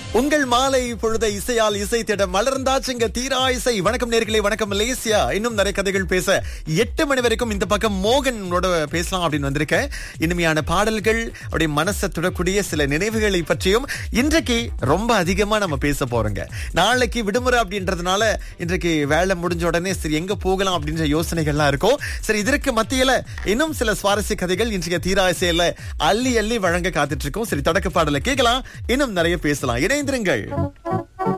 உங்கள் மாலை பொழுத இசையால் இசை திட மலர்ந்தாச்சுங்க தீரா இசை வணக்கம் நேர்களே வணக்கம் மலேசியா இன்னும் நிறைய கதைகள் பேச எட்டு மணி வரைக்கும் இந்த பக்கம் மோகனோட பேசலாம் அப்படின்னு வந்திருக்கேன் இனிமையான பாடல்கள் அப்படியே மனசை தொடக்கூடிய சில நினைவுகளை பற்றியும் இன்றைக்கு ரொம்ப அதிகமா நம்ம பேச போறோங்க நாளைக்கு விடுமுறை அப்படின்றதுனால இன்றைக்கு வேலை முடிஞ்ச உடனே சரி எங்க போகலாம் அப்படின்ற யோசனைகள்லாம் இருக்கும் சரி இதற்கு மத்தியில இன்னும் சில சுவாரஸ்ய கதைகள் இன்றைய தீரா இசையில அள்ளி அள்ளி வழங்க காத்துட்டு இருக்கோம் சரி தொடக்க பாடலை கேட்கலாம் இன்னும் நிறைய பேசலாம் இணைந்திருங்கள்